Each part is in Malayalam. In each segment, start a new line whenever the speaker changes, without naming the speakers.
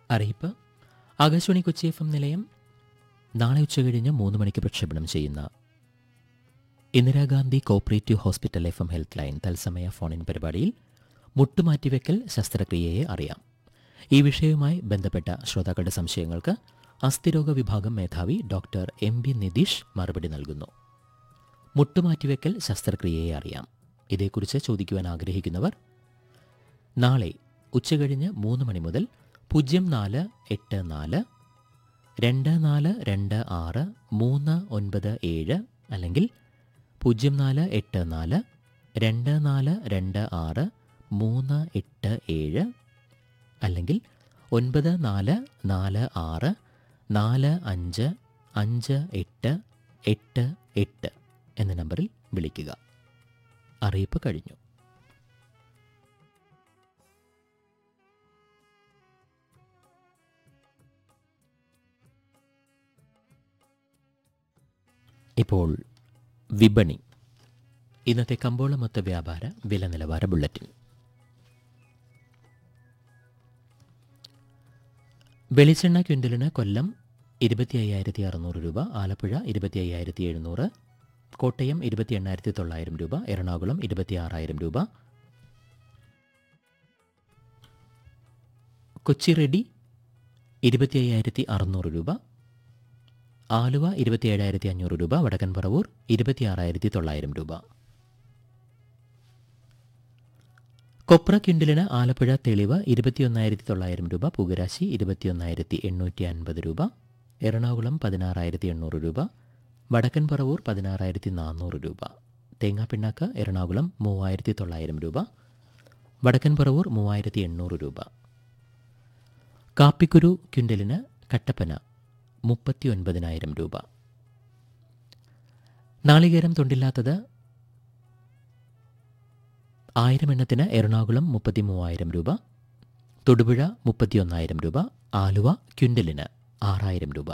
അറിയിപ്പ് ആകാശവാണി കൊച്ചി എഫ് എം നിലയം നാളെ ഉച്ചകഴിഞ്ഞ് മൂന്ന് മണിക്ക് പ്രക്ഷേപണം ചെയ്യുന്ന Indira Gandhi cooperative hospital F M health line തത്സമയ ഫോണിൻ പരിപാടിയിൽ മുട്ടുമാറ്റിവെക്കൽ ശസ്ത്രക്രിയയെ അറിയാം ഈ വിഷയവുമായി ബന്ധപ്പെട്ട ശ്രോതാക്കളുടെ സംശയങ്ങൾക്ക് അസ്ഥിരോഗ വിഭാഗം മേധാവി ഡോക്ടർ എം ബി നിതീഷ് മറുപടി നൽകുന്നു മുട്ടുമാറ്റിവെക്കൽ ശസ്ത്രക്രിയയെ അറിയാം ഇതേക്കുറിച്ച് ചോദിക്കുവാൻ ആഗ്രഹിക്കുന്നവർ നാളെ ഉച്ചകഴിഞ്ഞ് മൂന്ന് മണി മുതൽ പൂജ്യം നാല് എട്ട് നാല് രണ്ട് നാല് രണ്ട് ആറ് മൂന്ന് ഒൻപത് ഏഴ് അല്ലെങ്കിൽ പൂജ്യം നാല് എട്ട് നാല് രണ്ട് നാല് രണ്ട് ആറ് മൂന്ന് എട്ട് ഏഴ് അല്ലെങ്കിൽ ഒൻപത് നാല് നാല് ആറ് നാല് അഞ്ച് അഞ്ച് എട്ട് എട്ട് എട്ട് എന്ന നമ്പറിൽ വിളിക്കുക അറിയിപ്പ് കഴിഞ്ഞു ഇപ്പോൾ വിപണി ഇന്നത്തെ കമ്പോള മൊത്ത വ്യാപാര വില നിലവാര ബുള്ളറ്റിൻ വെളിച്ചെണ്ണ ക്വിൻ്റലിന് കൊല്ലം ഇരുപത്തി അയ്യായിരത്തി അറുന്നൂറ് രൂപ ആലപ്പുഴ ഇരുപത്തി അയ്യായിരത്തി എഴുന്നൂറ് കോട്ടയം ഇരുപത്തി എണ്ണായിരത്തി തൊള്ളായിരം രൂപ എറണാകുളം ഇരുപത്തി ആറായിരം രൂപ കൊച്ചി റെഡി ഇരുപത്തി അയ്യായിരത്തി അറുന്നൂറ് രൂപ ആലുവ ഇരുപത്തി ഏഴായിരത്തി അഞ്ഞൂറ് രൂപ വടക്കൻ പറവൂർ ഇരുപത്തി ആറായിരത്തി തൊള്ളായിരം രൂപ കൊപ്ര കിണ്ടിലിന് ആലപ്പുഴ തെളിവ് ഇരുപത്തിയൊന്നായിരത്തി തൊള്ളായിരം രൂപ പുകരാശി ഇരുപത്തിയൊന്നായിരത്തി എണ്ണൂറ്റി അൻപത് രൂപ എറണാകുളം പതിനാറായിരത്തി എണ്ണൂറ് രൂപ വടക്കൻ പറവൂർ പതിനാറായിരത്തി നാനൂറ് രൂപ തേങ്ങാപ്പിണ്ണാക്ക് എറണാകുളം മൂവായിരത്തി തൊള്ളായിരം രൂപ വടക്കൻ പറവൂർ മൂവായിരത്തി എണ്ണൂറ് രൂപ കാപ്പിക്കുരു ക്വിൻ്റലിന് കട്ടപ്പന മുപ്പത്തി ഒൻപതിനായിരം രൂപ നാളികേരം തൊണ്ടില്ലാത്തത് ആയിരം എണ്ണത്തിന് എറണാകുളം മുപ്പത്തി മൂവായിരം രൂപ തൊടുപുഴ മുപ്പത്തിയൊന്നായിരം രൂപ ആലുവ ക്വിൻ്റലിന് ആറായിരം രൂപ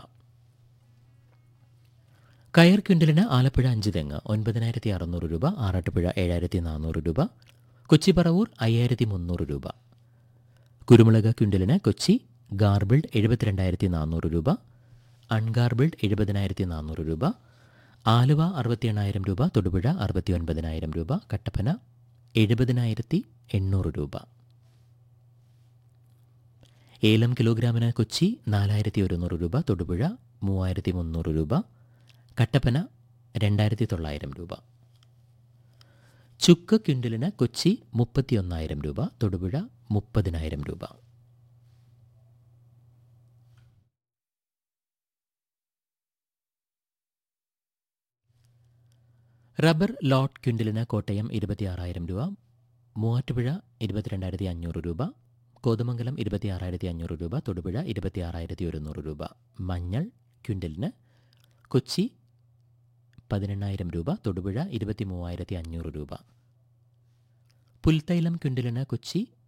കയർ ക്വിൻ്റലിന് ആലപ്പുഴ അഞ്ച് തെങ്ങ് ഒൻപതിനായിരത്തി അറുന്നൂറ് രൂപ ആറാട്ടുപുഴ ഏഴായിരത്തി നാനൂറ് രൂപ കൊച്ചി പറവൂർ അയ്യായിരത്തി മുന്നൂറ് രൂപ കുരുമുളക് ക്വിൻ്റലിന് കൊച്ചി ഗാർബിൾഡ് എഴുപത്തിരണ്ടായിരത്തി നാനൂറ് രൂപ അൺഗാർബിൾഡ് എഴുപതിനായിരത്തി നാനൂറ് രൂപ ആലുവ അറുപത്തി എണ്ണായിരം രൂപ തൊടുപുഴ അറുപത്തി ഒൻപതിനായിരം രൂപ കട്ടപ്പന എഴുപതിനായിരത്തി എണ്ണൂറ് രൂപ ഏലം കിലോഗ്രാമിന് കൊച്ചി നാലായിരത്തി ഒരുന്നൂറ് രൂപ തൊടുപുഴ മൂവായിരത്തി മുന്നൂറ് രൂപ കട്ടപ്പന രണ്ടായിരത്തി തൊള്ളായിരം രൂപ ചുക്ക് ക്വിൻ്റലിന് കൊച്ചി മുപ്പത്തിയൊന്നായിരം രൂപ തൊടുപുഴ മുപ്പതിനായിരം രൂപ റബ്ബർ ലോട്ട് ക്വിൻ്റലിന് കോട്ടയം ഇരുപത്തിയാറായിരം രൂപ മൂവാറ്റുപുഴ ഇരുപത്തിരണ്ടായിരത്തി അഞ്ഞൂറ് രൂപ കോതമംഗലം ഇരുപത്തിയാറായിരത്തി അഞ്ഞൂറ് രൂപ തൊടുപുഴ ഇരുപത്തിയാറായിരത്തി ഒരുന്നൂറ് രൂപ മഞ്ഞൾ ക്വിൻ്റലിന് കൊച്ചി പതിനെണ്ണായിരം രൂപ തൊടുപുഴ ഇരുപത്തി മൂവായിരത്തി അഞ്ഞൂറ് രൂപ പുൽത്തൈലം ക്വിൻ്റലിന് കൊച്ചി